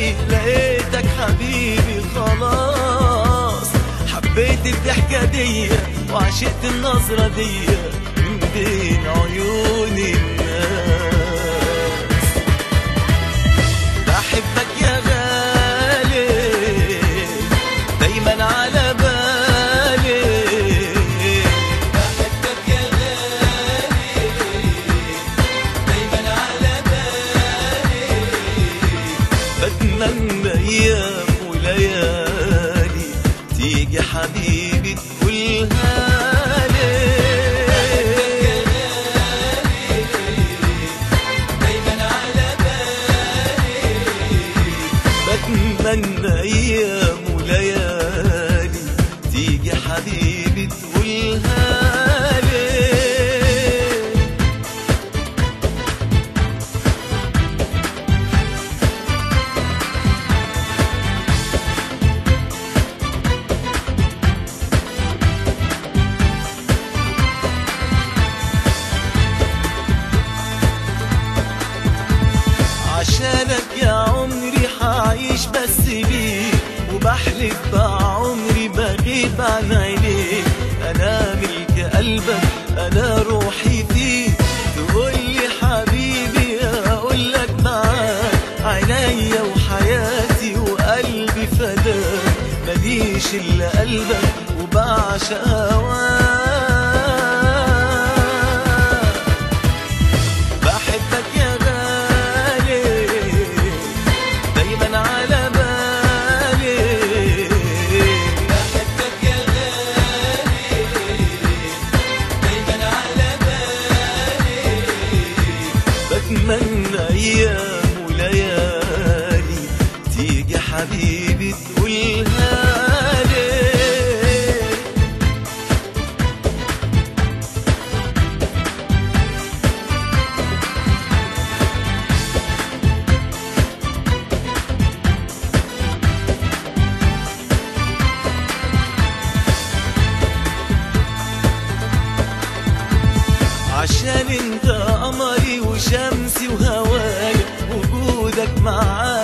بالي لقيتك حبيبي خلاص حبيت الضحكة دي وعشقت النظرة دي من بين عيون الناس بحبك يا غالي دايما على بالي بحبك يا غالي دايما على بالي بتمنى ايام وليالي تيجي حبيبي تقولها لي دايما على بالي بتمنى ايام وليالي تيجي حبيبي تقولها لي عشانك يا عمري حعيش بس بيك وبحلف بعمري بغيب عن عينيك انا ملك قلبك انا روحي فيك تقولي حبيبي اقولك معاك عينيا وحياتي وقلبي فداك ماليش الا قلبك وبعشق هواك بحبك يا غالي دايما على بالي بحبك يا غالي دايما على بالي بتمنى ايام وليالي تيجي حبيبي تقولها لي عشان انت قمري وشمسي وهوايا وجودك معايا